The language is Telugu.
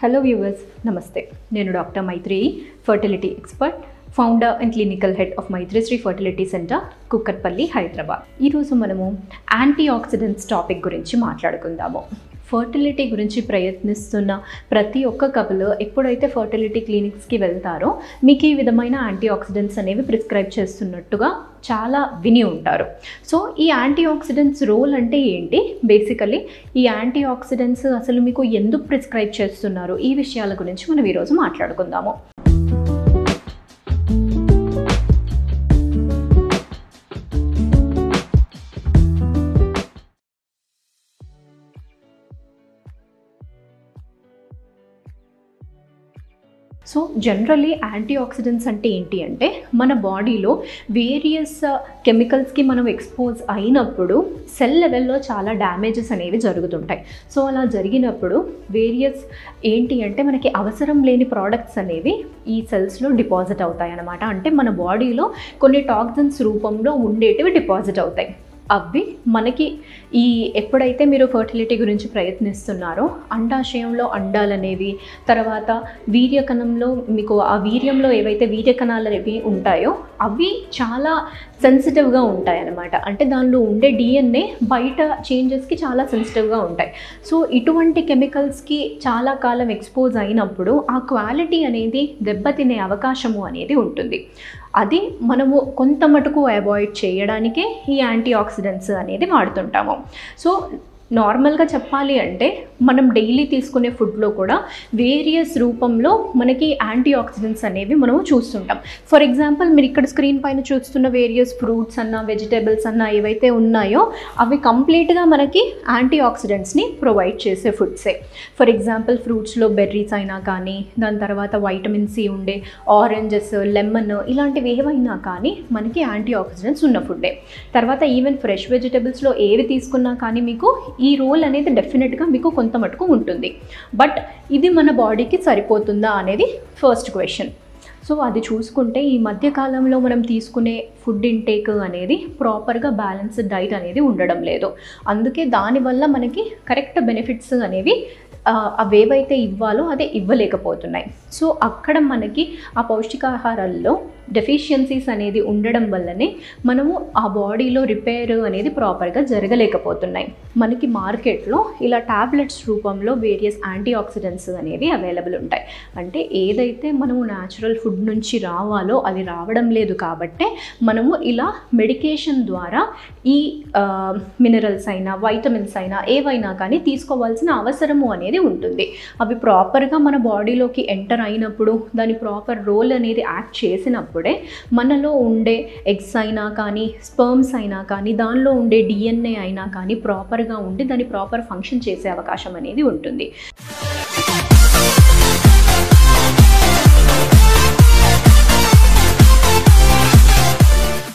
హలో వ్యూవర్స్ నమస్తే నేను doctor Maitri fertility expert founder and clinical head of Maitrishri fertility centre Kukatpally Hyderabad ఈరోజు మనము యాంటీ ఆక్సిడెంట్స్ టాపిక్ గురించి మాట్లాడుకుందాము ఫర్టిలిటీ గురించి ప్రయత్నిస్తున్న ప్రతి ఒక్క కపుల్ ఎప్పుడైతే ఫర్టిలిటీ క్లినిక్స్కి వెళ్తారో మీకు ఈ విధమైన యాంటీ ఆక్సిడెంట్స్ అనేవి ప్రిస్క్రైబ్ చేస్తున్నట్టుగా చాలా విని ఉంటారు సో ఈ యాంటీ ఆక్సిడెంట్స్ రోల్ అంటే ఏంటి బేసికలీ ఈ యాంటీ ఆక్సిడెంట్స్ అసలు మీకు ఎందుకు ప్రిస్క్రైబ్ చేస్తున్నారు ఈ విషయాల గురించి మనం ఈరోజు మాట్లాడుకుందాము సో జనరలీ యాంటీ ఆక్సిడెంట్స్ అంటే ఏంటి అంటే మన బాడీలో వేరియస్ కెమికల్స్కి మనం ఎక్స్పోజ్ అయినప్పుడు సెల్ లెవెల్లో చాలా డ్యామేజెస్ అనేవి జరుగుతుంటాయి సో అలా జరిగినప్పుడు వేరియస్ ఏంటి అంటే మనకి అవసరం లేని ప్రోడక్ట్స్ అనేవి ఈ సెల్స్లో డిపాజిట్ అవుతాయి అన్నమాట అంటే మన బాడీలో కొన్ని టాక్సిన్స్ రూపంలో ఉండేటివి డిపాజిట్ అవుతాయి అవి మనకి ఈ ఎప్పుడైతే మీరు ఫర్టిలిటీ గురించి ప్రయత్నిస్తున్నారో అండాశయంలో అండాలనేవి తర్వాత వీర్యకణంలో మీకు ఆ వీర్యంలో ఏవైతే వీర్యకణాలు అనేవి ఉంటాయో అవి చాలా సెన్సిటివ్గా ఉంటాయి అన్నమాట అంటే దానిలో ఉండే డిఎన్ఏ బయట చేంజెస్కి చాలా సెన్సిటివ్గా ఉంటాయి సో ఇటువంటి కెమికల్స్కి చాలా కాలం ఎక్స్పోజ్ అయినప్పుడు ఆ క్వాలిటీ అనేది దెబ్బతినే అవకాశము అనేది ఉంటుంది అది మనము కొంత మటుకు అవాయిడ్ చేయడానికే ఈ యాంటీ ఆక్సిడెంట్స్ అనేది వాడుతుంటాము సో నార్మల్గా చెప్పాలి అంటే మనం డైలీ తీసుకునే ఫుడ్లో కూడా వేరియస్ రూపంలో మనకి యాంటీ ఆక్సిడెంట్స్ అనేవి మనము చూస్తుంటాం ఫర్ ఎగ్జాంపుల్ మీరు ఇక్కడ స్క్రీన్ పైన చూస్తున్న వేరియస్ ఫ్రూట్స్ అన్న వెజిటేబుల్స్ అన్న ఏవైతే ఉన్నాయో అవి కంప్లీట్గా మనకి యాంటీ ఆక్సిడెంట్స్ని ప్రొవైడ్ చేసే ఫుడ్సే ఫర్ ఎగ్జాంపుల్ ఫ్రూట్స్లో బెర్రీస్ అయినా కానీ దాని తర్వాత వైటమిన్ సి ఉండే ఆరెంజెస్ లెమన్ ఇలాంటివి ఏవైనా కానీ మనకి యాంటీ ఆక్సిడెంట్స్ ఉన్న ఫుడ్డే తర్వాత ఈవెన్ ఫ్రెష్ వెజిటేబుల్స్లో ఏవి తీసుకున్నా కానీ మీకు ఈ రోల్ అనేది డెఫినెట్గా మీకు కొంత మటుకు ఉంటుంది బట్ ఇది మన బాడీకి సరిపోతుందా అనేది ఫస్ట్ క్వశ్చన్ సో అది చూసుకుంటే ఈ మధ్య కాలంలో మనం తీసుకునే ఫుడ్ ఇంటేక్ అనేది ప్రాపర్గా బ్యాలెన్స్డ్ డైట్ అనేది ఉండడం లేదు అందుకే దానివల్ల మనకి కరెక్ట్ బెనిఫిట్స్ అనేవి అవేవైతే ఇవ్వాలో అదే ఇవ్వలేకపోతున్నాయి సో అక్కడ మనకి ఆ పౌష్టికాహారాల్లో డెఫిషియన్సీస్ అనేది ఉండడం వల్లనే మనము ఆ బాడీలో రిపేర్ అనేది ప్రాపర్గా జరగలేకపోతున్నాయి మనకి మార్కెట్లో ఇలా ట్యాబ్లెట్స్ రూపంలో వేరియస్ యాంటీ ఆక్సిడెంట్స్ అనేవి అవైలబుల్ ఉంటాయి అంటే ఏదైతే మనము న్యాచురల్ ఫుడ్ నుంచి రావాలో అది రావడం లేదు కాబట్టే మనము ఇలా మెడికేషన్ ద్వారా ఈ మినరల్స్ అయినా వైటమిన్స్ అయినా ఏవైనా కానీ తీసుకోవాల్సిన అవసరము అనేది ఉంటుంది అవి ప్రాపర్గా మన బాడీలోకి ఎంటర్ అయినప్పుడు దాని ప్రాపర్ రోల్ అనేది యాక్ట్ చేసినప్పుడే మనలో ఉండే ఎగ్స్ అయినా కానీ స్పర్మ్స్ అయినా కానీ దానిలో ఉండే డిఎన్ఏ అయినా కానీ ప్రాపర్గా ఉండి దాని ప్రాపర్ ఫంక్షన్ చేసే అవకాశం అనేది ఉంటుంది